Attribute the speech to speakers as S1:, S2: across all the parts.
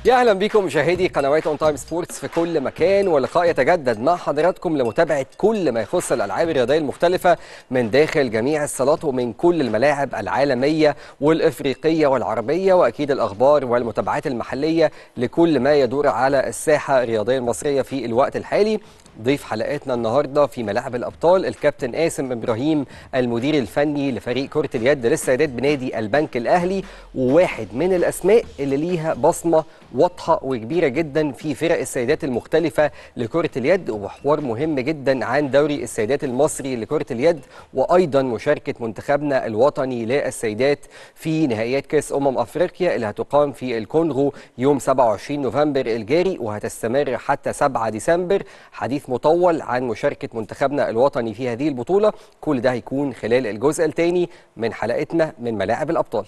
S1: يا اهلا بكم مشاهدي قنوات اون تايم سبورتس في كل مكان ولقاء يتجدد مع حضراتكم لمتابعه كل ما يخص الالعاب الرياضيه المختلفه من داخل جميع الصالات ومن كل الملاعب العالميه والافريقيه والعربيه واكيد الاخبار والمتابعات المحليه لكل ما يدور على الساحه الرياضيه المصريه في الوقت الحالي ضيف حلقتنا النهارده في ملاعب الابطال الكابتن قاسم ابراهيم المدير الفني لفريق كره اليد للسيدات بنادي البنك الاهلي وواحد من الاسماء اللي ليها بصمه واضحه وكبيره جدا في فرق السيدات المختلفه لكره اليد وحوار مهم جدا عن دوري السيدات المصري لكره اليد وايضا مشاركه منتخبنا الوطني للسيدات في نهائيات كاس امم افريقيا اللي هتقام في الكونغو يوم 27 نوفمبر الجاري وهتستمر حتى 7 ديسمبر حديث مطول عن مشاركه منتخبنا الوطني في هذه البطوله كل ده هيكون خلال الجزء الثاني من حلقتنا من ملاعب الابطال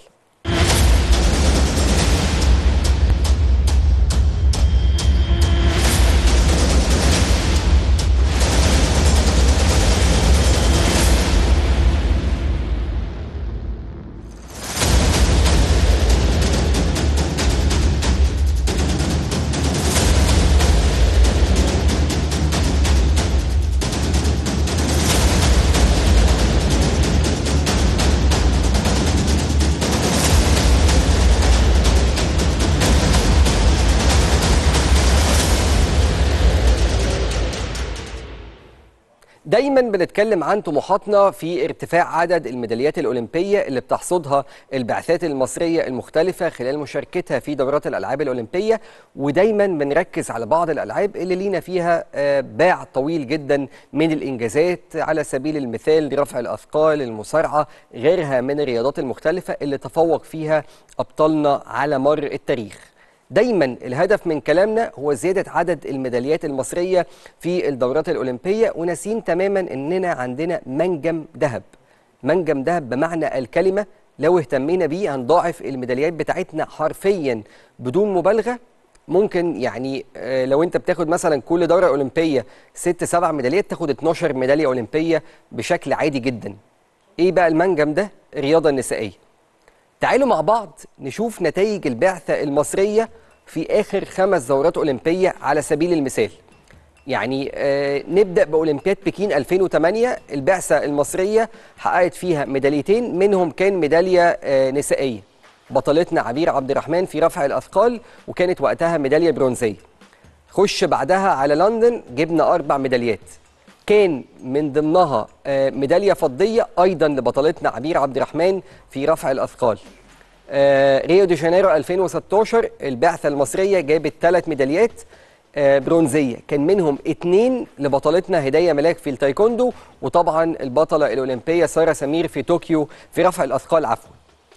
S1: دايما بنتكلم عن طموحاتنا في ارتفاع عدد الميداليات الأولمبية اللي بتحصدها البعثات المصرية المختلفة خلال مشاركتها في دورات الألعاب الأولمبية ودايما بنركز على بعض الألعاب اللي لينا فيها باع طويل جدا من الإنجازات على سبيل المثال رفع الأثقال المصارعة غيرها من الرياضات المختلفة اللي تفوق فيها أبطالنا على مر التاريخ دايما الهدف من كلامنا هو زيادة عدد الميداليات المصرية في الدورات الأولمبية وناسين تماما أننا عندنا منجم ذهب منجم ذهب بمعنى الكلمة لو اهتمينا بيه هنضاعف الميداليات بتاعتنا حرفيا بدون مبالغة ممكن يعني لو انت بتاخد مثلا كل دوره اولمبيه ست سبع ميداليات تاخد 12 ميداليه اولمبيه بشكل عادي جدا. ايه بقى المنجم ده؟ الرياضه النسائيه. تعالوا مع بعض نشوف نتائج البعثة المصرية في آخر خمس دورات أولمبية على سبيل المثال يعني آه نبدأ بأولمبياد بكين 2008 البعثة المصرية حققت فيها ميداليتين منهم كان ميدالية آه نسائية بطلتنا عبير عبد الرحمن في رفع الأثقال وكانت وقتها ميدالية برونزية خش بعدها على لندن جبنا أربع ميداليات كان من ضمنها ميداليه فضيه ايضا لبطلتنا عبير عبد الرحمن في رفع الاثقال. ريو دي جانيرو 2016 البعثه المصريه جابت ثلاث ميداليات برونزيه كان منهم اثنين لبطلتنا هدايه ملاك في التايكوندو وطبعا البطله الاولمبيه ساره سمير في طوكيو في رفع الاثقال عفوا.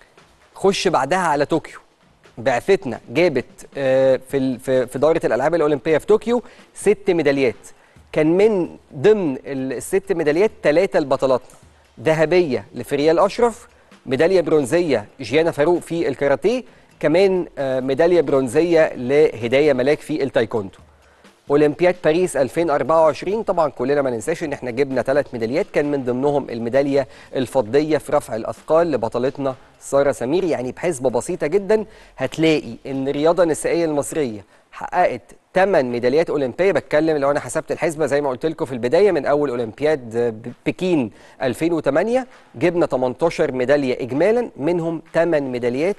S1: خش بعدها على طوكيو بعثتنا جابت في في دوره الالعاب الاولمبيه في طوكيو ست ميداليات كان من ضمن الست ميداليات ثلاثه لبطلاتنا ذهبيه لفريال اشرف ميداليه برونزيه جيانا فاروق في الكاراتيه كمان ميداليه برونزيه لهدايه ملاك في التايكوندو اولمبياد باريس 2024 طبعا كلنا ما ننساش ان احنا جبنا ثلاث ميداليات كان من ضمنهم الميداليه الفضيه في رفع الاثقال لبطلتنا ساره سمير يعني بحسبه بسيطه جدا هتلاقي ان الرياضه النسائيه المصريه حققت 8 ميداليات اولمبيه بتكلم لو انا حسبت الحسبه زي ما قلت لكم في البدايه من اول اولمبياد بكين 2008 جبنا 18 ميداليه اجمالا منهم 8 ميداليات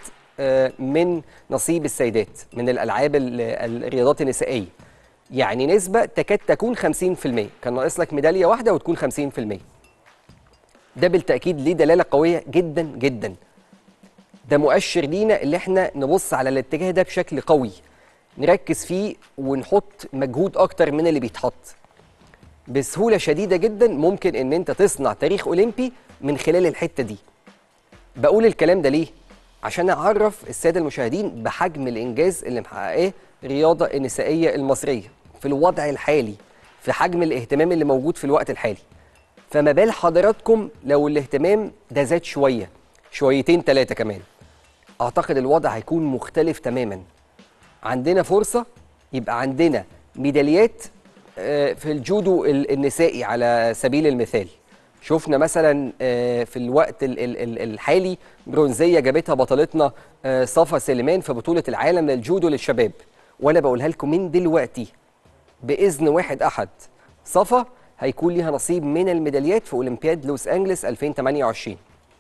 S1: من نصيب السيدات من الالعاب الرياضات النسائيه يعني نسبه تكاد تكون 50% كان ناقص لك ميداليه واحده وتكون 50% ده بالتاكيد ليه دلاله قويه جدا جدا ده مؤشر لينا اللي احنا نبص على الاتجاه ده بشكل قوي نركز فيه ونحط مجهود اكتر من اللي بيتحط بسهوله شديده جدا ممكن ان انت تصنع تاريخ اولمبي من خلال الحته دي بقول الكلام ده ليه عشان اعرف الساده المشاهدين بحجم الانجاز اللي محققاه الرياضه النسائيه المصريه في الوضع الحالي في حجم الاهتمام اللي موجود في الوقت الحالي فما بال حضراتكم لو الاهتمام ده زاد شويه شويتين ثلاثه كمان اعتقد الوضع هيكون مختلف تماما عندنا فرصه يبقى عندنا ميداليات في الجودو النسائي على سبيل المثال شفنا مثلا في الوقت الحالي برونزيه جابتها بطلتنا صفا سليمان في بطوله العالم للجودو للشباب وانا بقولها لكم من دلوقتي باذن واحد احد صفا هيكون ليها نصيب من الميداليات في اولمبياد لوس انجلس 2028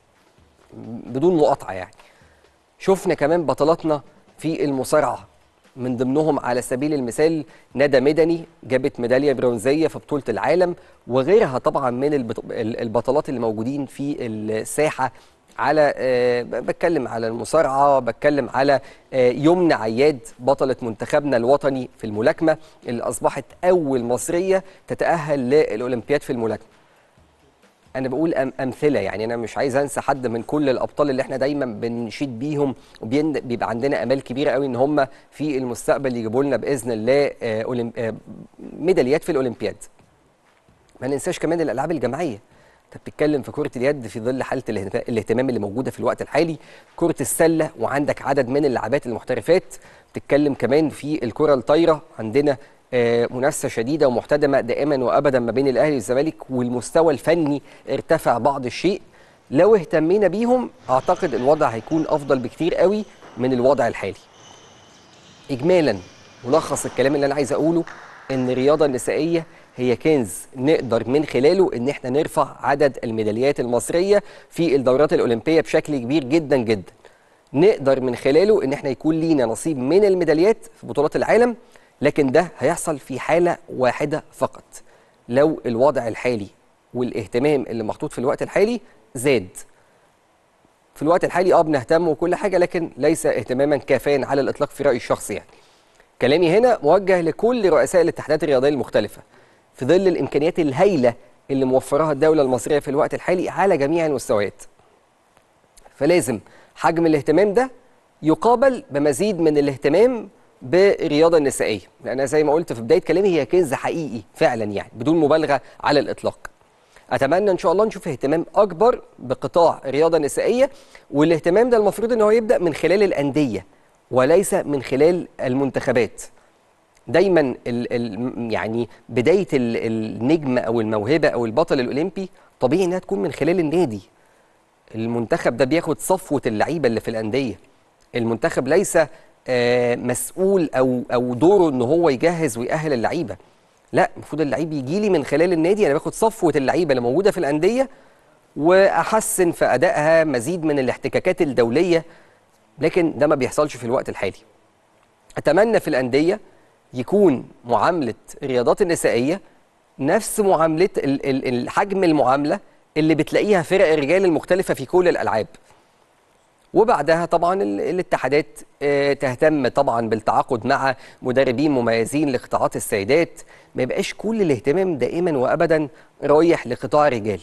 S1: بدون مقاطعه يعني شفنا كمان بطلاتنا في المصارعه من ضمنهم على سبيل المثال ندى مدني جابت ميداليه برونزيه في بطوله العالم وغيرها طبعا من البط- البطلات اللي موجودين في الساحه على آه، بتكلم على المصارعه بتكلم على آه، يمنى عياد بطله منتخبنا الوطني في الملاكمه اللي اصبحت اول مصريه تتاهل للاولمبياد في الملاكمه انا بقول أم امثله يعني انا مش عايز انسى حد من كل الابطال اللي احنا دايما بنشيد بيهم وبيبقى عندنا امال كبيره قوي ان هم في المستقبل يجيبوا لنا باذن الله آه، أولم- آه، ميداليات في الاولمبياد ما ننساش كمان الالعاب الجماعيه انت بتتكلم في كره اليد في ظل حاله الاهت- الاهتمام اللي موجوده في الوقت الحالي كره السله وعندك عدد من اللاعبات المحترفات بتتكلم كمان في الكره الطايره عندنا آه، منافسه شديده ومحتدمه دائما وابدا ما بين الاهلي والزمالك والمستوى الفني ارتفع بعض الشيء لو اهتمينا بيهم اعتقد الوضع هيكون افضل بكتير قوي من الوضع الحالي اجمالا ملخص الكلام اللي انا عايز اقوله ان الرياضه النسائيه هي كنز نقدر من خلاله ان احنا نرفع عدد الميداليات المصريه في الدورات الاولمبيه بشكل كبير جدا جدا نقدر من خلاله ان احنا يكون لينا نصيب من الميداليات في بطولات العالم لكن ده هيحصل في حاله واحده فقط لو الوضع الحالي والاهتمام اللي محطوط في الوقت الحالي زاد في الوقت الحالي اه بنهتم وكل حاجه لكن ليس اهتماما كافيا على الاطلاق في رايي الشخصي يعني. كلامي هنا موجه لكل رؤساء الاتحادات الرياضيه المختلفه في ظل الامكانيات الهائله اللي موفرها الدوله المصريه في الوقت الحالي على جميع المستويات. فلازم حجم الاهتمام ده يقابل بمزيد من الاهتمام بالرياضه النسائيه، لان زي ما قلت في بدايه كلامي هي كنز حقيقي فعلا يعني بدون مبالغه على الاطلاق. اتمنى ان شاء الله نشوف اهتمام اكبر بقطاع الرياضه النسائيه والاهتمام ده المفروض ان هو يبدا من خلال الانديه وليس من خلال المنتخبات. دايما ال ال يعني بدايه ال النجم او الموهبه او البطل الاولمبي طبيعي انها تكون من خلال النادي. المنتخب ده بياخد صفوه اللعيبه اللي في الانديه. المنتخب ليس آه، مسؤول او او دوره ان هو يجهز ويأهل اللعيبه. لا المفروض اللعيب يجي لي من خلال النادي انا باخد صفوه اللعيبه اللي موجوده في الانديه واحسن في ادائها مزيد من الاحتكاكات الدوليه لكن ده ما بيحصلش في الوقت الحالي. اتمنى في الانديه يكون معامله الرياضات النسائيه نفس معامله ال- ال- الحجم المعامله اللي بتلاقيها فرق الرجال المختلفه في كل الالعاب. وبعدها طبعا ال- الاتحادات آه، تهتم طبعا بالتعاقد مع مدربين مميزين لقطاعات السيدات ما يبقاش كل الاهتمام دائما وابدا رايح لقطاع الرجال.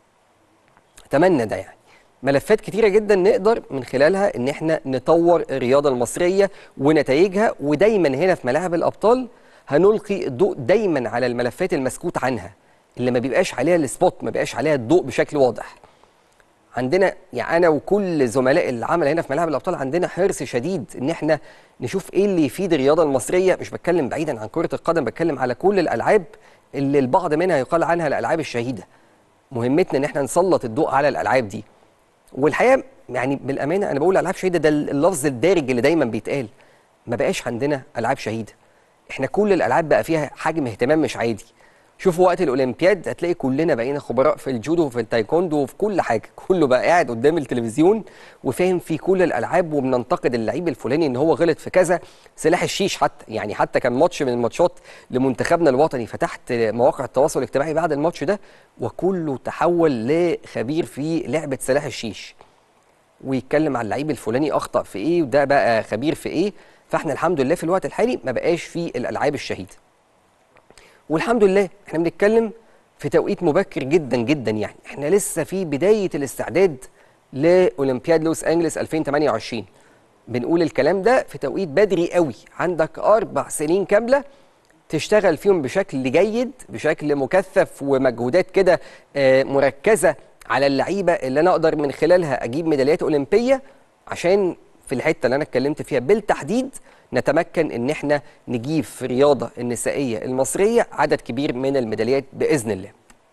S1: اتمنى ده يعني ملفات كتيرة جدا نقدر من خلالها ان احنا نطور الرياضة المصرية ونتائجها ودايما هنا في ملاعب الابطال هنلقي الضوء دايما على الملفات المسكوت عنها اللي ما بيبقاش عليها السبوت ما بيبقاش عليها الضوء بشكل واضح عندنا يعني انا وكل زملاء العمل هنا في ملاعب الابطال عندنا حرص شديد ان احنا نشوف ايه اللي يفيد الرياضه المصريه مش بتكلم بعيدا عن كره القدم بتكلم على كل الالعاب اللي البعض منها يقال عنها الالعاب الشهيده مهمتنا ان احنا نسلط الضوء على الالعاب دي والحقيقه يعني بالامانه انا بقول العاب شهيده ده اللفظ الدارج اللي دايما بيتقال ما بقاش عندنا العاب شهيده احنا كل الالعاب بقى فيها حجم اهتمام مش عادي شوفوا وقت الاولمبياد هتلاقي كلنا بقينا خبراء في الجودو وفي التايكوندو وفي كل حاجه كله بقى قاعد قدام التلفزيون وفاهم في كل الالعاب وبننتقد اللعيب الفلاني ان هو غلط في كذا سلاح الشيش حتى يعني حتى كان ماتش من الماتشات لمنتخبنا الوطني فتحت مواقع التواصل الاجتماعي بعد الماتش ده وكله تحول لخبير في لعبه سلاح الشيش ويتكلم على اللعيب الفلاني اخطا في ايه وده بقى خبير في ايه فاحنا الحمد لله في الوقت الحالي ما بقاش في الالعاب الشهيده والحمد لله احنا بنتكلم في توقيت مبكر جدا جدا يعني احنا لسه في بدايه الاستعداد لاولمبياد لوس انجلس 2028 بنقول الكلام ده في توقيت بدري قوي عندك اربع سنين كامله تشتغل فيهم بشكل جيد بشكل مكثف ومجهودات كده آه، مركزه على اللعيبه اللي انا اقدر من خلالها اجيب ميداليات اولمبيه عشان في الحته اللي انا اتكلمت فيها بالتحديد نتمكن ان احنا نجيب في الرياضه النسائيه المصريه عدد كبير من الميداليات باذن الله.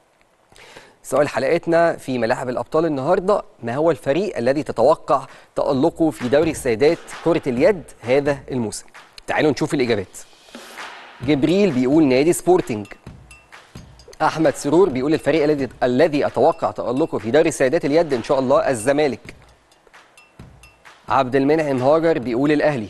S1: سؤال حلقتنا في ملاعب الابطال النهارده ما هو الفريق الذي تتوقع تالقه في دوري السيدات كره اليد هذا الموسم؟ تعالوا نشوف الاجابات جبريل بيقول نادي سبورتنج احمد سرور بيقول الفريق الذي الذي اتوقع تالقه في دوري السيدات اليد ان شاء الله الزمالك عبد المنعم هاجر بيقول الاهلي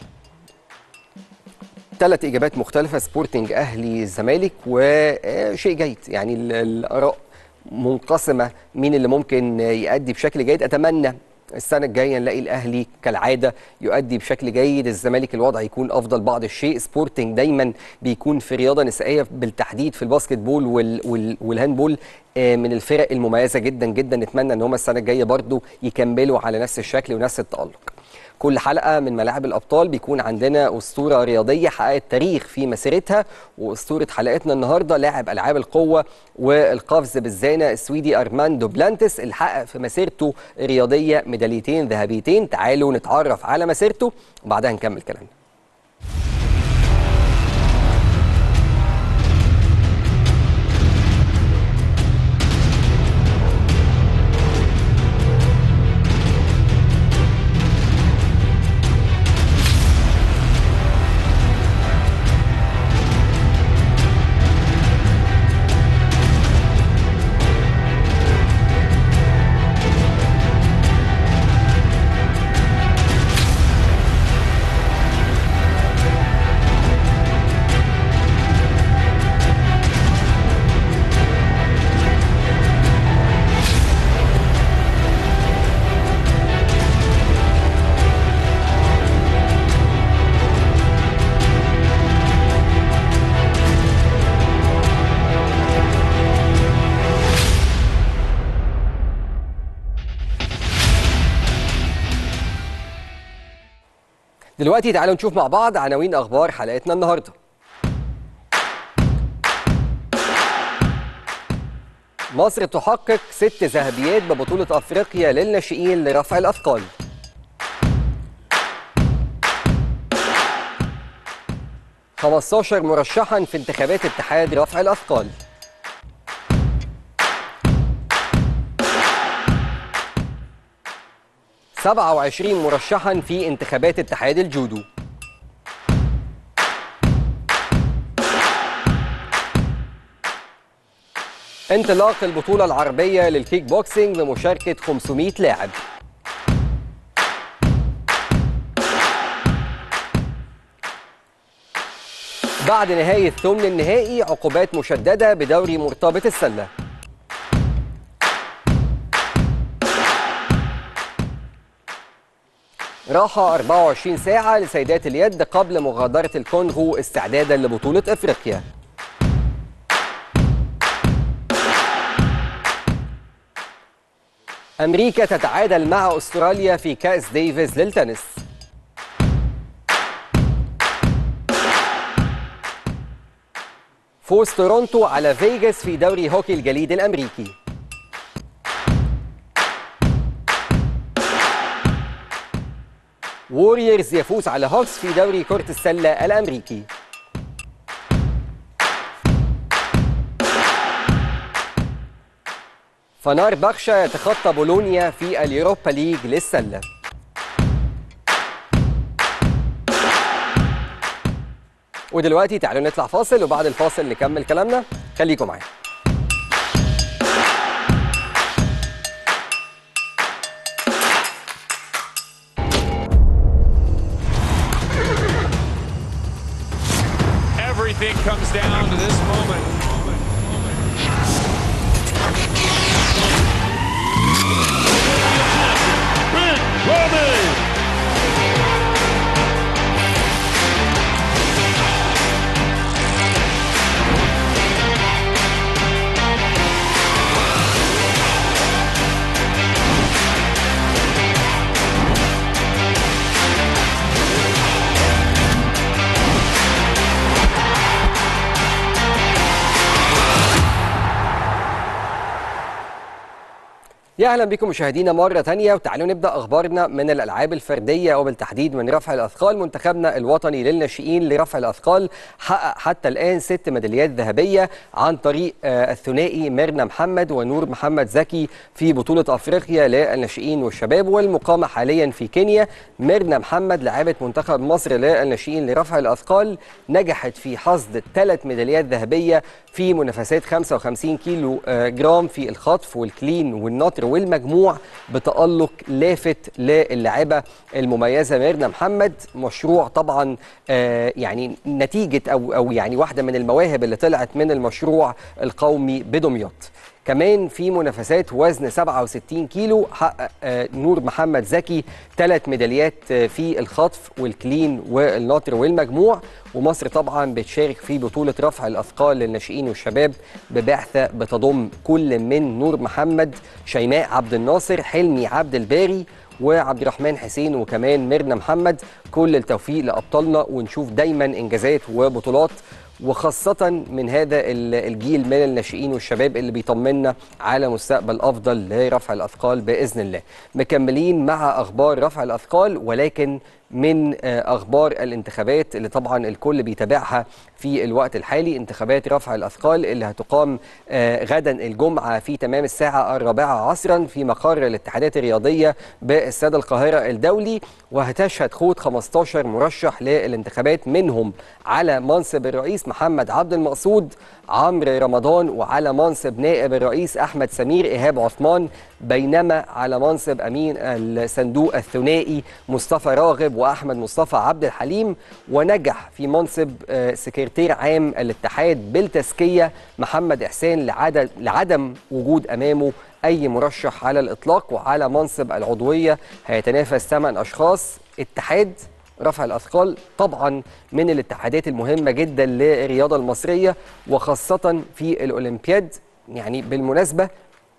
S1: ثلاث اجابات مختلفه سبورتنج اهلي الزمالك وشيء جيد يعني ال- الاراء منقسمه مين اللي ممكن يؤدي بشكل جيد اتمنى السنه الجايه نلاقي الاهلي كالعاده يؤدي بشكل جيد الزمالك الوضع يكون افضل بعض الشيء سبورتنج دايما بيكون في رياضه نسائيه بالتحديد في الباسكت بول وال وال والهاندبول آه، من الفرق المميزه جدا جدا نتمنى ان هم السنه الجايه برضو يكملوا على نفس الشكل ونفس التالق كل حلقه من ملاعب الابطال بيكون عندنا اسطوره رياضيه حققت تاريخ في مسيرتها واسطوره حلقتنا النهارده لاعب العاب القوه والقفز بالزانه السويدي ارماندو بلانتس اللي حقق في مسيرته الرياضيه ميداليتين ذهبيتين تعالوا نتعرف على مسيرته وبعدها نكمل كلامنا دلوقتي تعالوا نشوف مع بعض عناوين اخبار حلقتنا النهارده مصر تحقق ست ذهبيات ببطولة أفريقيا للناشئين لرفع الأثقال خمستاشر مرشحا في انتخابات اتحاد رفع الأثقال سبعة وعشرين مرشحا في انتخابات اتحاد الجودو انطلاق البطولة العربية للكيك بوكسينج بمشاركة 500 لاعب بعد نهاية ثمن النهائي عقوبات مشددة بدوري مرتبط السلة راحة 24 ساعة لسيدات اليد قبل مغادرة الكونغو استعدادا لبطولة افريقيا أمريكا تتعادل مع أستراليا في كأس ديفيز للتنس فوز تورونتو على فيجاس في دوري هوكي الجليد الأمريكي ووريرز يفوز على هوكس في دوري كرة السلة الأمريكي فنار بخشة يتخطى بولونيا في اليوروبا ليج للسلة ودلوقتي تعالوا نطلع فاصل وبعد الفاصل نكمل كلامنا خليكم معانا
S2: Everything comes down to this moment.
S3: Rick Robbie.
S1: يا اهلا بكم مشاهدينا مره تانية وتعالوا نبدا اخبارنا من الالعاب الفرديه وبالتحديد من رفع الاثقال منتخبنا الوطني للناشئين لرفع الاثقال حقق حتى الان ست ميداليات ذهبيه عن طريق آه، الثنائي ميرنا محمد ونور محمد زكي في بطوله افريقيا للناشئين والشباب والمقامه حاليا في كينيا ميرنا محمد لاعبه منتخب مصر للناشئين لرفع الاثقال نجحت في حصد ثلاث ميداليات ذهبيه في منافسات 55 كيلو آه، جرام في الخطف والكلين والنطر والمجموع بتألق لافت للاعبة المميزة ميرنا محمد مشروع طبعا آه، يعني نتيجة أو, أو يعني واحدة من المواهب اللي طلعت من المشروع القومي بدمياط كمان في منافسات وزن 67 كيلو حقق آه، نور محمد زكي ثلاث ميداليات آه، في الخطف والكلين والنطر والمجموع ومصر طبعا بتشارك في بطولة رفع الأثقال للناشئين والشباب ببعثة بتضم كل من نور محمد شيماء عبد الناصر حلمي عبد الباري وعبد الرحمن حسين وكمان ميرنا محمد كل التوفيق لأبطالنا ونشوف دايما إنجازات وبطولات وخاصة من هذا ال- الجيل من الناشئين والشباب اللي بيطمنا على مستقبل أفضل لرفع الأثقال بإذن الله مكملين مع أخبار رفع الأثقال ولكن من آه، أخبار الانتخابات اللي طبعا الكل بيتابعها في الوقت الحالي انتخابات رفع الأثقال اللي هتقام آه، غدا الجمعة في تمام الساعة الرابعة عصرا في مقر الاتحادات الرياضية باستاد القاهرة الدولي وهتشهد خوض 15 مرشح للانتخابات منهم على منصب الرئيس محمد عبد المقصود عمرو رمضان وعلى منصب نائب الرئيس أحمد سمير إيهاب عثمان بينما على منصب أمين الصندوق الثنائي مصطفى راغب وأحمد مصطفى عبد الحليم ونجح في منصب آه، سكرتير عام الاتحاد بالتزكية محمد إحسان لعدم, لعدم وجود أمامه أي مرشح على الإطلاق وعلى منصب العضوية هيتنافس ثمان أشخاص اتحاد رفع الأثقال طبعا من الاتحادات المهمة جدا للرياضة المصرية وخاصة في الأولمبياد يعني بالمناسبة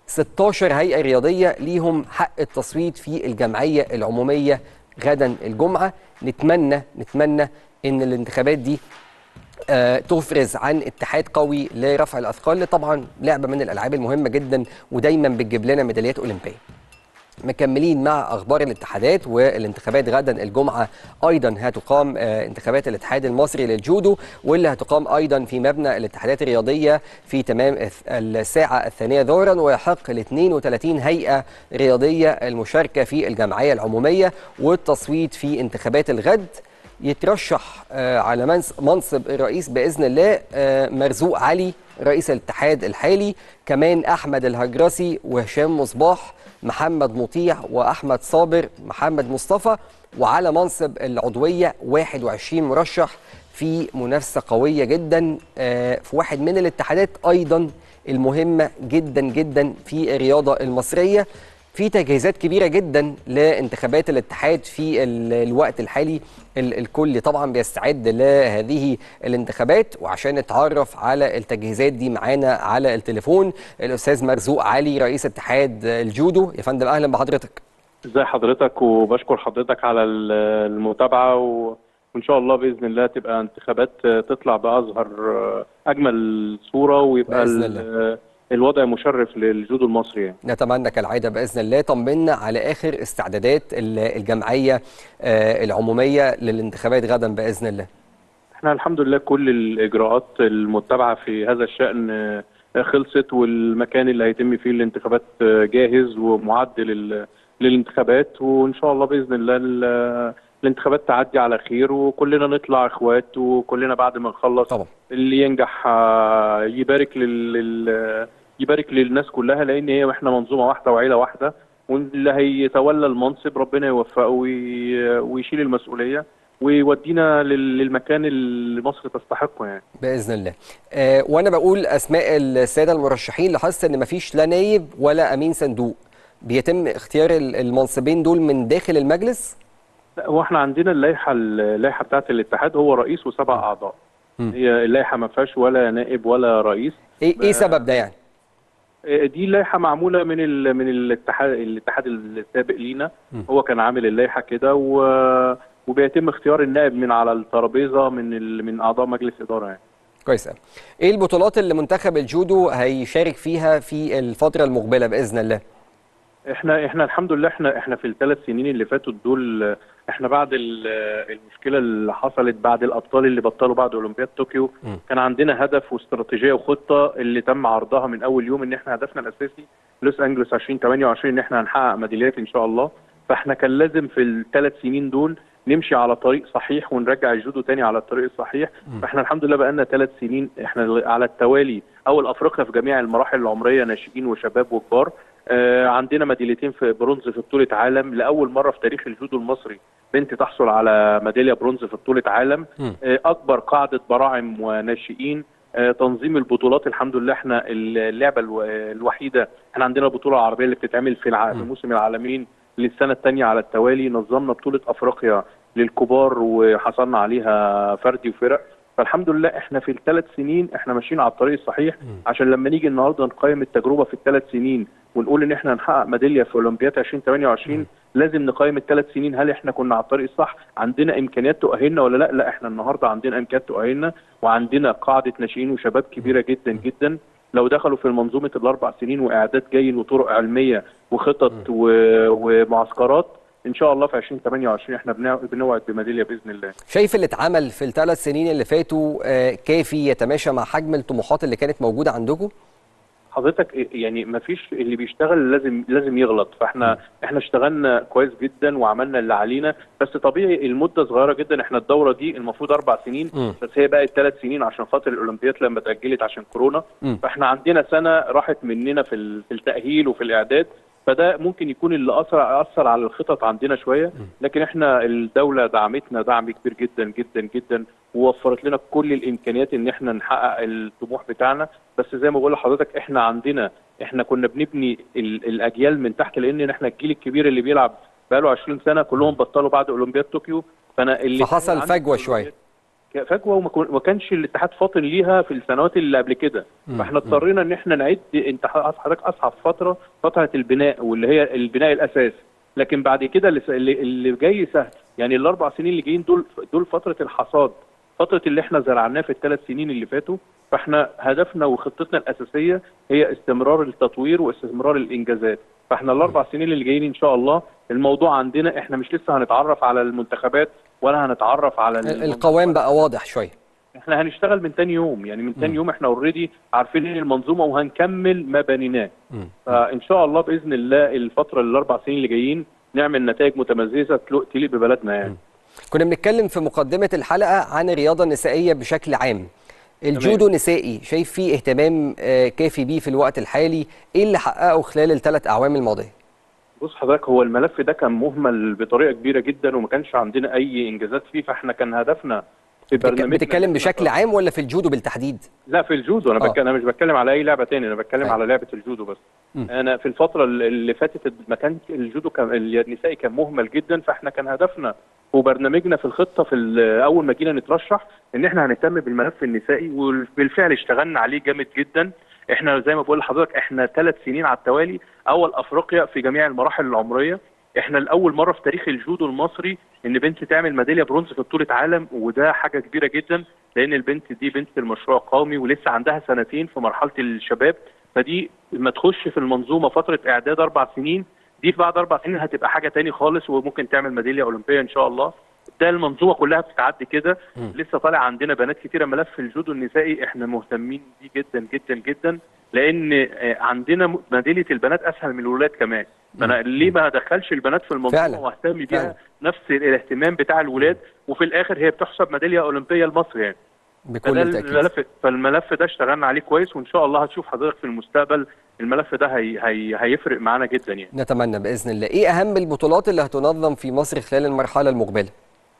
S1: 16 هيئة رياضية ليهم حق التصويت في الجمعية العمومية غدا الجمعة نتمنى نتمنى ان الانتخابات دي آه، تفرز عن اتحاد قوي لرفع الاثقال اللي طبعا لعبه من الالعاب المهمه جدا ودايما بتجيب لنا ميداليات اولمبيه مكملين مع اخبار الاتحادات والانتخابات غدا الجمعه ايضا هتقام آه، انتخابات الاتحاد المصري للجودو واللي هتقام ايضا في مبنى الاتحادات الرياضيه في تمام الث- الساعه الثانيه ظهرا ويحق ل 32 هيئه رياضيه المشاركه في الجمعيه العموميه والتصويت في انتخابات الغد يترشح آه، على منص- منصب الرئيس باذن الله آه، مرزوق علي رئيس الاتحاد الحالي كمان احمد الهجرسي وهشام مصباح محمد مطيع واحمد صابر محمد مصطفى وعلى منصب العضويه 21 مرشح في منافسه قويه جدا آه، في واحد من الاتحادات ايضا المهمه جدا جدا في الرياضه المصريه في تجهيزات كبيرة جدا لانتخابات الاتحاد في ال- الوقت الحالي ال- الكل طبعا بيستعد لهذه الانتخابات وعشان نتعرف على التجهيزات دي معانا على التليفون الأستاذ مرزوق علي رئيس اتحاد الجودو يا فندم أهلا بحضرتك
S4: ازي حضرتك وبشكر حضرتك على ال- المتابعة و- وإن شاء الله بإذن الله تبقى انتخابات تطلع بأظهر أجمل صورة ويبقى
S1: بإذن
S4: ال- الوضع مشرف للجودو المصري يعني.
S1: نتمنى كالعادة بإذن الله طمنا على آخر استعدادات ال- الجمعية آه، العمومية للانتخابات غدا بإذن الله
S4: احنا الحمد لله كل الإجراءات المتبعة في هذا الشأن آه، خلصت والمكان اللي هيتم فيه الانتخابات آه، جاهز ومعد لل- للانتخابات وإن شاء الله بإذن الله ال- الانتخابات تعدي على خير وكلنا نطلع اخوات وكلنا بعد ما نخلص
S1: طبعا
S4: اللي ينجح آه، يبارك لل... لل... يبارك للناس كلها لان هي احنا منظومه واحده وعيله واحده واللي هيتولى المنصب ربنا يوفقه وي... ويشيل المسؤوليه ويودينا لل... للمكان اللي مصر تستحقه يعني
S1: باذن الله آه وانا بقول اسماء الساده المرشحين لاحظت ان مفيش لا نايب ولا امين صندوق بيتم اختيار ال- المنصبين دول من داخل المجلس
S4: لا هو احنا عندنا اللائحه اللائحه بتاعه الاتحاد هو رئيس وسبع اعضاء
S1: مم.
S4: هي اللائحه ما فيهاش ولا نائب ولا رئيس
S1: ايه ايه سبب ده يعني
S4: دي لائحه معموله من ال... من الاتحاد الاتحاد السابق لينا
S1: م.
S4: هو كان عامل اللائحه كده و... وبيتم اختيار النائب من على الترابيزه من ال... من اعضاء مجلس اداره يعني
S1: كويس قوي ايه البطولات اللي منتخب الجودو هيشارك فيها في الفتره المقبله باذن الله
S4: احنا احنا الحمد لله احنا احنا في الثلاث سنين اللي فاتوا دول آه، احنا بعد ال- آه، المشكله اللي حصلت بعد الابطال اللي بطلوا بعد اولمبياد طوكيو كان عندنا هدف واستراتيجيه وخطه اللي تم عرضها من اول يوم ان احنا هدفنا الاساسي لوس انجلوس 2028 ان احنا هنحقق ميداليات ان شاء الله فاحنا كان لازم في الثلاث سنين دول نمشي على طريق صحيح ونرجع الجودو تاني على الطريق الصحيح فاحنا الحمد لله بقالنا ثلاث سنين احنا على التوالي اول افريقيا في جميع المراحل العمريه ناشئين وشباب وكبار آه عندنا ميداليتين في برونز في بطوله عالم لاول مره في تاريخ الجودو المصري بنت تحصل على ميداليه برونز في بطوله عالم آه اكبر قاعده براعم وناشئين آه، تنظيم البطولات الحمد لله احنا اللعبه الو- الوحيده احنا عندنا البطوله العربيه اللي بتتعمل في الع... في موسم العالمين للسنه الثانيه على التوالي نظمنا بطوله افريقيا للكبار وحصلنا عليها فردي وفرق فالحمد لله احنا في الثلاث سنين احنا ماشيين على الطريق الصحيح عشان لما نيجي النهارده نقيم التجربه في الثلاث سنين ونقول ان احنا هنحقق ميداليه في اولمبياد 2028 لازم نقيم الثلاث سنين هل احنا كنا على الطريق الصح عندنا امكانيات تؤهلنا ولا لا لا احنا النهارده عندنا امكانيات تؤهلنا وعندنا قاعده ناشئين وشباب كبيره جدا جدا لو دخلوا في منظومه الاربع سنين واعداد جيد وطرق علميه وخطط و- ومعسكرات ان شاء الله في 2028 احنا بنع- بنوعد بميداليه باذن الله
S1: شايف اللي اتعمل في الثلاث سنين اللي فاتوا آه، كافي يتماشى مع حجم الطموحات اللي كانت موجوده عندكم؟
S4: حضرتك يعني ما فيش اللي بيشتغل لازم لازم يغلط فاحنا احنا اشتغلنا كويس جدا وعملنا اللي علينا بس طبيعي المده صغيره جدا احنا الدوره دي المفروض اربع سنين
S1: مم.
S4: بس هي بقت ثلاث سنين عشان خاطر الاولمبياد لما اتاجلت عشان كورونا
S1: مم.
S4: فاحنا عندنا سنه راحت مننا في ال- في التاهيل وفي الاعداد فده ممكن يكون اللي اثر اثر على الخطط عندنا شويه لكن احنا الدوله دعمتنا دعم كبير جدا جدا جدا ووفرت لنا كل الامكانيات ان احنا نحقق الطموح بتاعنا بس زي ما بقول لحضرتك احنا عندنا احنا كنا بنبني ال- الاجيال من تحت لان احنا الجيل الكبير اللي بيلعب بقاله 20 سنه كلهم بطلوا بعد اولمبياد طوكيو فانا اللي
S1: فحصل
S4: كان عندي
S1: فجوة
S4: في
S1: شوية.
S4: الأولمبياد فجوه وما كون- ما كانش الاتحاد فاطن ليها في السنوات اللي قبل كده فاحنا اضطرينا ان احنا نعد انت حضرتك اصعب فتره فتره البناء واللي هي البناء الاساس لكن بعد كده اللي, اللي اللي جاي سهل يعني الاربع سنين اللي جايين دول دول فتره الحصاد فتره اللي احنا زرعناه في الثلاث سنين اللي فاتوا فاحنا هدفنا وخطتنا الاساسيه هي استمرار التطوير واستمرار الانجازات فاحنا الاربع سنين اللي جايين ان شاء الله الموضوع عندنا احنا مش لسه هنتعرف على المنتخبات ولا هنتعرف على
S1: ال-
S4: ال-
S1: القوام بقى واضح شويه
S4: احنا هنشتغل من تاني يوم يعني من تاني يوم احنا اوريدي عارفين ايه المنظومه وهنكمل ما بنيناه فان شاء الله باذن الله الفتره الاربع سنين اللي جايين نعمل نتائج متميزه تلو- تليق ببلدنا يعني
S1: كنا بنتكلم في مقدمه الحلقه عن الرياضه النسائيه بشكل عام الجودو نسائي شايف فيه اهتمام آه، كافي بيه في الوقت الحالي ايه اللي حققه خلال الثلاث اعوام الماضيه
S4: بص حضرتك هو الملف ده كان مهمل بطريقه كبيره جدا وما كانش عندنا اي انجازات فيه فاحنا كان هدفنا في
S1: بتك-
S4: برنامجنا
S1: بتتكلم بشكل عام ولا في الجودو بالتحديد
S4: لا في الجودو انا
S1: آه.
S4: بك... انا مش بتكلم على اي لعبه تاني انا بتكلم
S1: أيوة.
S4: على لعبه الجودو بس
S1: مم.
S4: انا في الفتره اللي فاتت ما كان الجودو كان النسائي كان مهمل جدا فاحنا كان هدفنا وبرنامجنا في الخطه في ال- اول ما جينا نترشح ان احنا هنهتم بالملف النسائي وبالفعل اشتغلنا عليه جامد جدا احنا زي ما بقول لحضرتك احنا ثلاث سنين على التوالي اول افريقيا في جميع المراحل العمريه احنا لاول مره في تاريخ الجودو المصري ان بنت تعمل ميداليه برونز في بطوله عالم وده حاجه كبيره جدا لان البنت دي بنت المشروع القومي ولسه عندها سنتين في مرحله الشباب فدي لما تخش في المنظومه فتره اعداد اربع سنين دي في بعد اربع سنين هتبقى حاجه تاني خالص وممكن تعمل ميداليه اولمبيه ان شاء الله ده المنظومه كلها بتتعدي كده لسه طالع عندنا بنات كتيره ملف الجودو النسائي احنا مهتمين بيه جدا جدا جدا لان آه، عندنا م- ميداليه البنات اسهل من الولاد كمان فانا ليه ما ادخلش البنات في المنظومه
S1: فعلا.
S4: واهتم بيها
S1: فعلا.
S4: نفس الاهتمام بتاع الولاد وفي الاخر هي بتحسب ميداليه اولمبيه لمصر يعني
S1: بكل
S4: فده
S1: التاكيد
S4: الملف فالملف ده اشتغلنا عليه كويس وان شاء الله هتشوف حضرتك في المستقبل الملف ده هي هي هيفرق معانا جدا يعني
S1: نتمنى باذن الله ايه اهم البطولات اللي هتنظم في مصر خلال المرحله المقبله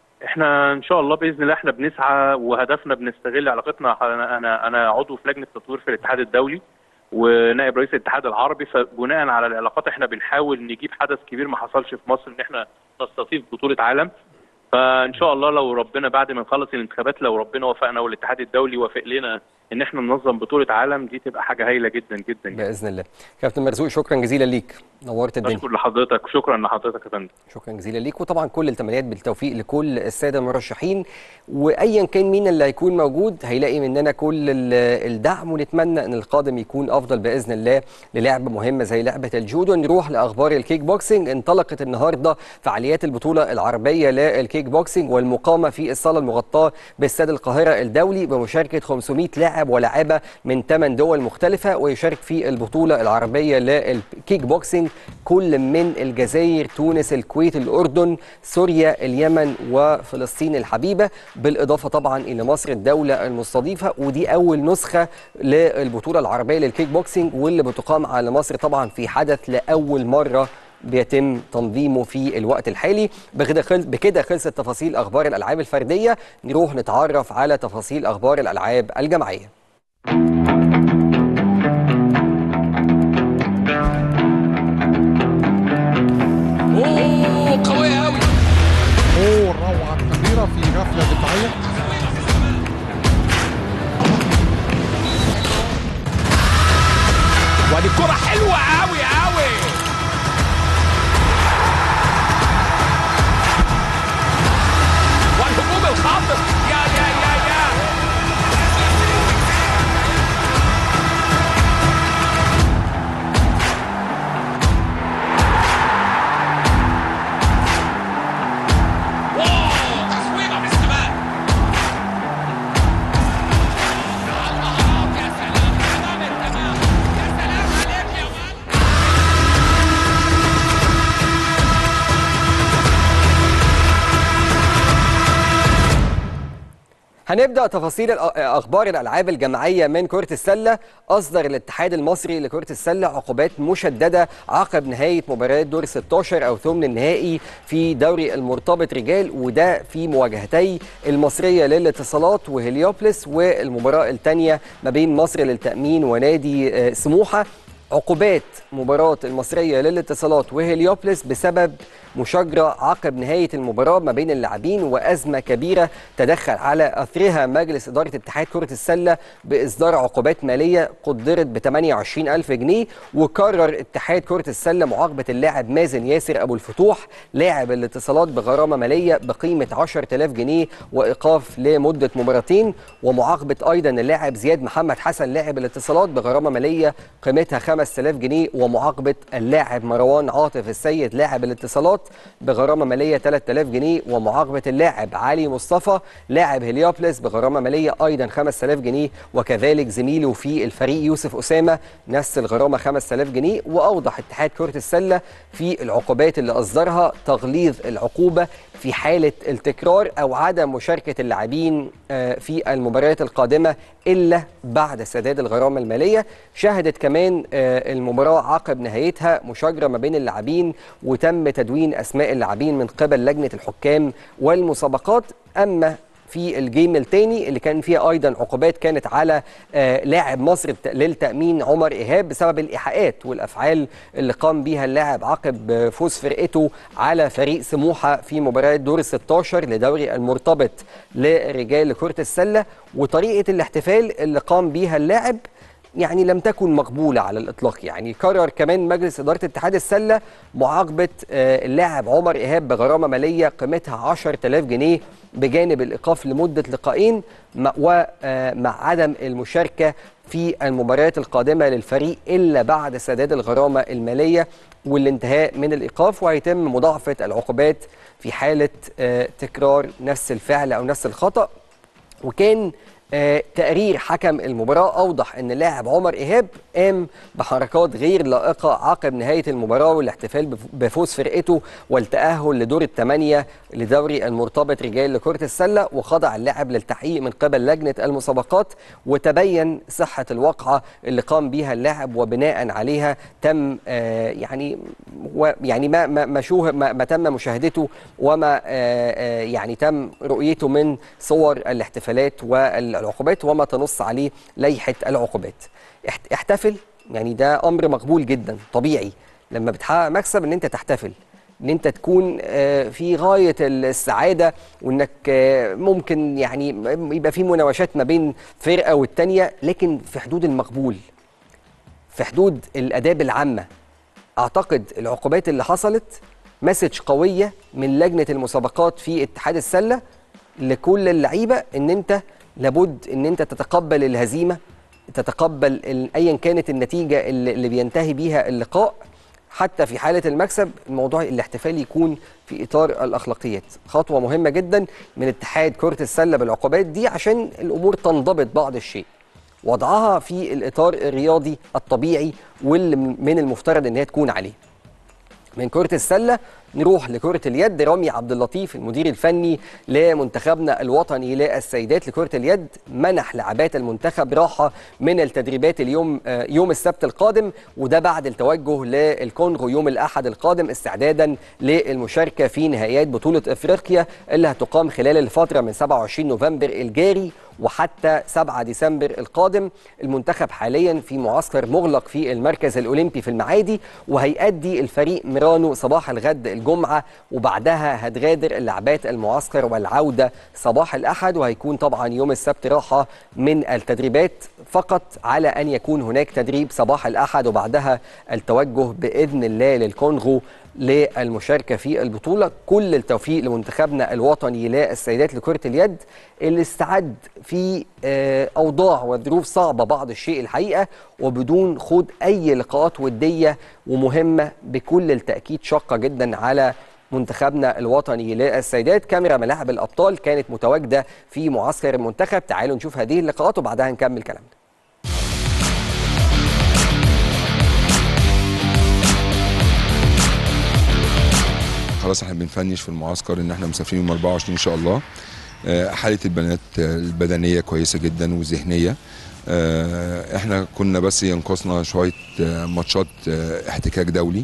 S4: احنا ان شاء الله باذن الله احنا بنسعى وهدفنا بنستغل علاقتنا انا انا انا عضو في لجنه تطوير في الاتحاد الدولي ونائب رئيس الاتحاد العربي فبناء على العلاقات احنا بنحاول نجيب حدث كبير ما حصلش في مصر ان احنا نستضيف بطوله عالم فان شاء الله لو ربنا بعد ما نخلص الانتخابات لو ربنا وفقنا والاتحاد الدولي وافق لنا ان احنا ننظم بطوله عالم دي تبقى حاجه هايله جدا جدا
S1: باذن الله كابتن مرزوق شكرا جزيلا ليك نورت الدنيا
S4: بشكر لحضرتك وشكرا لحضرتك يا فندم
S1: شكرا جزيلا ليك وطبعا كل التمنيات بالتوفيق لكل الساده المرشحين وايا كان مين اللي هيكون موجود هيلاقي مننا كل ال- الدعم ونتمنى ان القادم يكون افضل باذن الله للعبه مهمه زي لعبه الجودو نروح لاخبار الكيك بوكسنج انطلقت النهارده فعاليات البطوله العربيه للكيك بوكسنج والمقامه في الصاله المغطاه باستاد القاهره الدولي بمشاركه 500 لاعب ولاعبه من 8 دول مختلفه ويشارك في البطوله العربيه للكيك بوكسنج كل من الجزائر تونس الكويت الاردن سوريا اليمن وفلسطين الحبيبه بالاضافه طبعا الى مصر الدوله المستضيفه ودي اول نسخه للبطوله العربيه للكيك بوكسنج واللي بتقام على مصر طبعا في حدث لاول مره بيتم تنظيمه في الوقت الحالي بكده خلص بكده خلصت تفاصيل اخبار الالعاب الفرديه نروح نتعرف على تفاصيل اخبار الالعاب الجماعيه
S2: اوه قوية قوي
S5: اوه الروعه الكبيره في غفله دفاعيه
S2: ودي كرة حلوة قوي قوي والهجوم الخاطف يا يا يا يا واو تصويبة في السماء يا سلام تمام التمام يا سلام عليك يا ولد
S1: هنبدا تفاصيل الأ- اخبار الالعاب الجماعيه من كره السله اصدر الاتحاد المصري لكره السله عقوبات مشدده عقب نهايه مباريات دور 16 او ثمن النهائي في دوري المرتبط رجال وده في مواجهتي المصريه للاتصالات وهليوبلس والمباراه الثانيه ما بين مصر للتامين ونادي آه، سموحه عقوبات مباراة المصرية للاتصالات وهليوبلس بسبب مشاجرة عقب نهاية المباراة ما بين اللاعبين وأزمة كبيرة تدخل على أثرها مجلس إدارة اتحاد كرة السلة بإصدار عقوبات مالية قدرت ب 28 ألف جنيه وقرر اتحاد كرة السلة معاقبة اللاعب مازن ياسر أبو الفتوح لاعب الاتصالات بغرامة مالية بقيمة 10000 جنيه وإيقاف لمدة مباراتين ومعاقبة أيضا اللاعب زياد محمد حسن لاعب الاتصالات بغرامة مالية قيمتها 5000 جنيه ومعاقبة اللاعب مروان عاطف السيد لاعب الاتصالات بغرامة مالية 3000 جنيه ومعاقبة اللاعب علي مصطفى لاعب هليوبلس بغرامة مالية أيضا 5000 جنيه وكذلك زميله في الفريق يوسف أسامة نفس الغرامة 5000 جنيه وأوضح اتحاد كرة السلة في العقوبات اللي أصدرها تغليظ العقوبة في حالة التكرار أو عدم مشاركة اللاعبين آه، في المباريات القادمة إلا بعد سداد الغرامة المالية شهدت كمان آه، المباراة عقب نهايتها مشاجرة ما بين اللاعبين وتم تدوين أسماء اللاعبين من قبل لجنة الحكام والمسابقات أما في الجيم الثاني اللي كان فيه ايضا عقوبات كانت على آه، لاعب مصر الت- للتامين عمر ايهاب بسبب الايحاءات والافعال اللي قام بيها اللاعب عقب آه، فوز فرقته على فريق سموحه في مباراه دور ال 16 لدوري المرتبط لرجال كره السله وطريقه الاحتفال اللي قام بيها اللاعب يعني لم تكن مقبولة على الإطلاق يعني قرر كمان مجلس إدارة اتحاد السلة معاقبة آه، اللاعب عمر إيهاب بغرامة مالية قيمتها 10000 جنيه بجانب الإيقاف لمدة لقاءين م- ومع عدم المشاركة في المباريات القادمة للفريق إلا بعد سداد الغرامة المالية والانتهاء من الإيقاف وهيتم مضاعفة العقوبات في حالة آه، تكرار نفس الفعل أو نفس الخطأ وكان آه، تقرير حكم المباراة أوضح أن اللاعب عمر إيهاب قام بحركات غير لائقة عقب نهاية المباراة والاحتفال بف- بفوز فرقته والتأهل لدور الثمانية لدوري المرتبط رجال لكرة السلة وخضع اللاعب للتحقيق من قبل لجنة المسابقات وتبين صحة الواقعة اللي قام بيها اللاعب وبناء عليها تم آه، يعني و- يعني ما ما ما, شوه ما, ما تم مشاهدته وما آه، آه، يعني تم رؤيته من صور الاحتفالات والعقوبات وما تنص عليه لائحة العقوبات احت- احتفل يعني ده امر مقبول جدا طبيعي لما بتحقق مكسب ان انت تحتفل ان انت تكون آه، في غايه السعاده وانك آه، ممكن يعني يبقى في مناوشات ما بين فرقه والتانيه لكن في حدود المقبول في حدود الاداب العامه اعتقد العقوبات اللي حصلت مسج قويه من لجنه المسابقات في اتحاد السله لكل اللعيبه ان انت لابد ان انت تتقبل الهزيمه تتقبل ال- ايا كانت النتيجه اللي اللي بينتهي بيها اللقاء حتى في حاله المكسب الموضوع الاحتفال يكون في اطار الاخلاقيات خطوه مهمه جدا من اتحاد كره السله بالعقوبات دي عشان الامور تنضبط بعض الشيء وضعها في الاطار الرياضي الطبيعي واللي من المفترض ان هي تكون عليه من كرة السلة نروح لكرة اليد رامي عبد اللطيف المدير الفني لمنتخبنا الوطني للسيدات لكرة اليد منح لاعبات المنتخب راحة من التدريبات اليوم آه، يوم السبت القادم وده بعد التوجه للكونغو يوم الأحد القادم استعدادا للمشاركة في نهائيات بطولة إفريقيا اللي هتقام خلال الفترة من 27 نوفمبر الجاري وحتى 7 ديسمبر القادم المنتخب حاليا في معسكر مغلق في المركز الأولمبي في المعادي وهيأدي الفريق ميرانو صباح الغد الجمعة وبعدها هتغادر اللاعبات المعسكر والعودة صباح الأحد وهيكون طبعا يوم السبت راحة من التدريبات فقط على أن يكون هناك تدريب صباح الأحد وبعدها التوجه بإذن الله للكونغو للمشاركة في البطولة كل التوفيق لمنتخبنا الوطني للسيدات لكرة اليد اللي استعد في آه، أوضاع وظروف صعبة بعض الشيء الحقيقة وبدون خوض أي لقاءات ودية ومهمة بكل التأكيد شاقة جدا على منتخبنا الوطني للسيدات كاميرا ملاعب الأبطال كانت متواجدة في معسكر المنتخب تعالوا نشوف هذه اللقاءات وبعدها نكمل كلامنا
S6: خلاص احنا بنفنش في المعسكر ان احنا مسافرين يوم 24 ان شاء الله آه، حاله البنات آه، البدنيه كويسه جدا والذهنيه آه، احنا كنا بس ينقصنا شويه آه، ماتشات آه، احتكاك دولي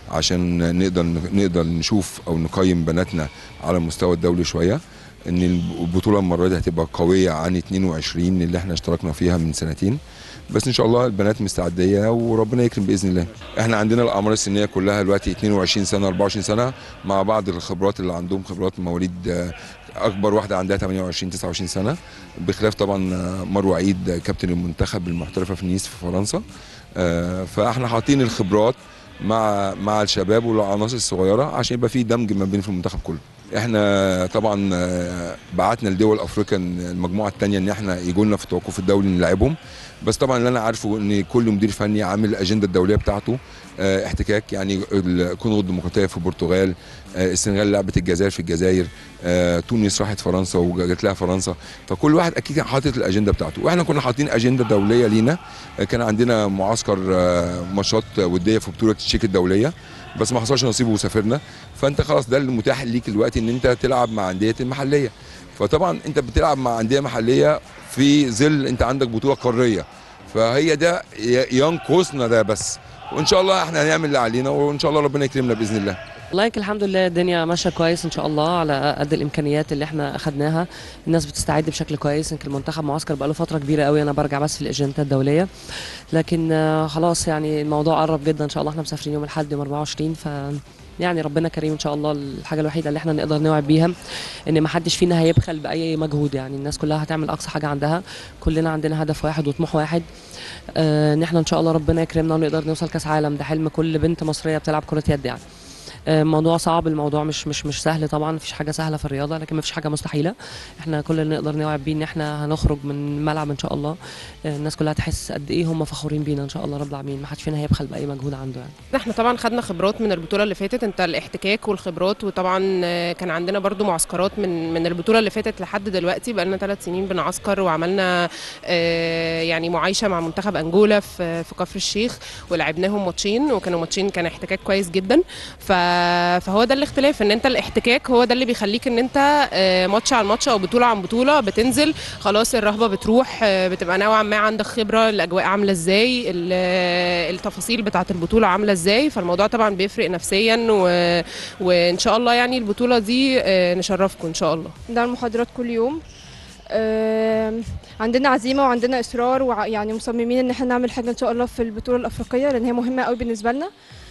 S6: عشان نقدر نقدر نشوف او نقيم بناتنا على المستوى الدولي شويه ان البطوله المره دي هتبقى قويه عن 22 اللي احنا اشتركنا فيها من سنتين بس ان شاء الله البنات مستعديه وربنا يكرم باذن الله احنا عندنا الاعمار السنيه كلها دلوقتي 22 سنه 24 سنه مع بعض الخبرات اللي عندهم خبرات مواليد آه، اكبر واحده عندها 28 29 سنه بخلاف طبعا آه، مروه عيد آه، كابتن المنتخب المحترفه في نيس في فرنسا آه، فاحنا حاطين الخبرات مع مع الشباب والعناصر الصغيره عشان يبقى في دمج ما بين في المنتخب كله احنا طبعا آه، بعتنا لدول افريقيا إن المجموعه الثانيه ان احنا يجوا لنا في التوقف الدولي نلعبهم بس طبعا اللي انا عارفه ان كل مدير فني عامل الاجنده الدوليه بتاعته آه، احتكاك يعني الكونغو الديمقراطيه في البرتغال آه، السنغال لعبت الجزائر في الجزائر آه، تونس راحت فرنسا وجات لها فرنسا فكل واحد اكيد كان حاطط الاجنده بتاعته واحنا كنا حاطين اجنده دوليه لينا آه، كان عندنا معسكر آه، ماتشات وديه في بطوله التشيك الدوليه بس ما حصلش نصيب وسافرنا فانت خلاص ده المتاح ليك دلوقتي ان انت تلعب مع انديه المحليه فطبعا انت بتلعب مع انديه محليه في ظل انت عندك بطوله قاريه فهي ده ي- ينقصنا ده بس وان شاء الله احنا هنعمل اللي علينا وان شاء الله ربنا يكرمنا باذن الله
S7: والله يمكن الحمد لله الدنيا ماشيه كويس ان شاء الله على قد الامكانيات اللي احنا اخدناها الناس بتستعد بشكل كويس يمكن المنتخب معسكر بقاله فتره كبيره قوي انا برجع بس في الاجندات الدوليه لكن آه، خلاص يعني الموضوع قرب جدا ان شاء الله احنا مسافرين يوم الاحد يوم 24 ف يعني ربنا كريم ان شاء الله الحاجه الوحيده اللي احنا نقدر نوعد بيها ان ما حدش فينا هيبخل باي مجهود يعني الناس كلها هتعمل اقصى حاجه عندها كلنا عندنا هدف واحد وطموح واحد آه، ان احنا ان شاء الله ربنا يكرمنا ونقدر نوصل كاس عالم ده حلم كل بنت مصريه بتلعب كره يد يعني آه، الموضوع صعب الموضوع مش مش مش سهل طبعا مفيش حاجه سهله في الرياضه لكن مفيش حاجه مستحيله احنا كل اللي نقدر نوعد بيه ان احنا هنخرج من الملعب ان شاء الله آه، الناس كلها تحس قد ايه هم فخورين بينا ان شاء الله رب العالمين ما حدش فينا هيبخل باي مجهود عنده يعني
S8: احنا طبعا خدنا خبرات من البطوله اللي فاتت انت الاحتكاك والخبرات وطبعا آه، كان عندنا برضو معسكرات من من البطوله اللي فاتت لحد دلوقتي بقى لنا ثلاث سنين بنعسكر وعملنا آه، يعني معايشه مع منتخب انجولا في في كفر الشيخ ولعبناهم ماتشين وكانوا ماتشين كان احتكاك كويس جدا ف- فهو ده الاختلاف ان انت الاحتكاك هو ده اللي بيخليك ان انت آه، ماتش عن ماتش او بطوله عن بطوله بتنزل خلاص الرهبه بتروح آه، بتبقى نوعا ما عندك خبره الاجواء عامله ازاي ال- آه، التفاصيل بتاعه البطوله عامله ازاي فالموضوع طبعا بيفرق نفسيا و... وان شاء الله يعني البطوله دي آه، نشرفكم ان شاء الله
S9: ده المحاضرات كل يوم آم، عندنا عزيمه وعندنا اصرار ويعني مصممين ان احنا نعمل حاجه ان شاء الله في البطوله الافريقيه لان هي مهمه قوي بالنسبه لنا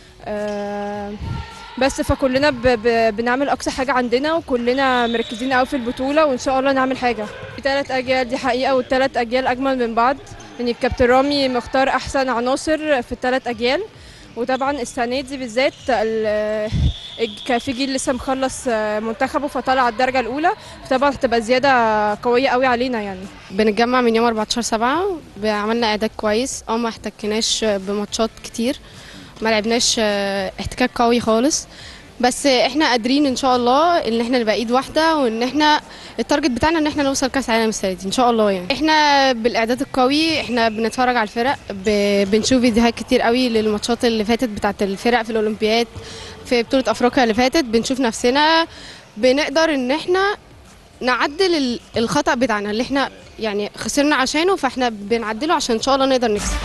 S9: آم، بس فكلنا ب... ب... بنعمل اقصى حاجه عندنا وكلنا مركزين قوي في البطوله وان شاء الله نعمل حاجه ثلاث اجيال دي حقيقه والثلاث اجيال اجمل من بعض يعني الكابتن رامي مختار احسن عناصر في الثلاث اجيال وطبعا السنه دي بالذات ال- كان في جيل لسه مخلص منتخبه فطلع على الدرجه الاولى فطبعا هتبقى زياده قويه قوي علينا يعني
S10: بنتجمع من يوم 14 سبعة عملنا اعداد كويس اه ما احتكناش بماتشات كتير ما لعبناش اه، احتكاك قوي خالص بس احنا قادرين ان شاء الله ان احنا نبقى ايد واحده وان احنا التارجت بتاعنا ان احنا نوصل كاس عالم السنه دي ان شاء الله يعني احنا بالاعداد القوي احنا بنتفرج على الفرق ب- بنشوف فيديوهات كتير قوي للماتشات اللي فاتت بتاعه الفرق في الاولمبياد في بطوله افريقيا اللي فاتت بنشوف نفسنا بنقدر ان احنا نعدل ال- الخطأ بتاعنا اللي احنا يعني خسرنا عشانه فاحنا بنعدله عشان ان شاء الله نقدر نكسب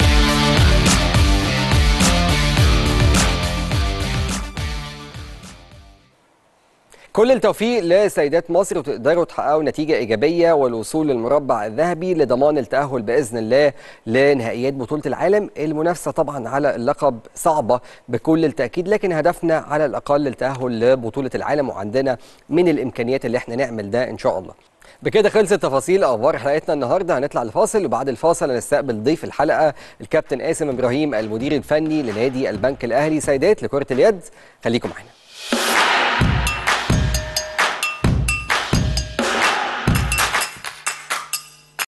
S1: كل التوفيق لسيدات مصر وتقدروا تحققوا نتيجة إيجابية والوصول للمربع الذهبي لضمان التأهل بإذن الله لنهائيات بطولة العالم المنافسة طبعا على اللقب صعبة بكل التأكيد لكن هدفنا على الأقل التأهل لبطولة العالم وعندنا من الإمكانيات اللي احنا نعمل ده إن شاء الله بكده خلصت تفاصيل اخبار حلقتنا النهارده هنطلع لفاصل وبعد الفاصل هنستقبل ضيف الحلقه الكابتن قاسم ابراهيم المدير الفني لنادي البنك الاهلي سيدات لكره اليد خليكم معانا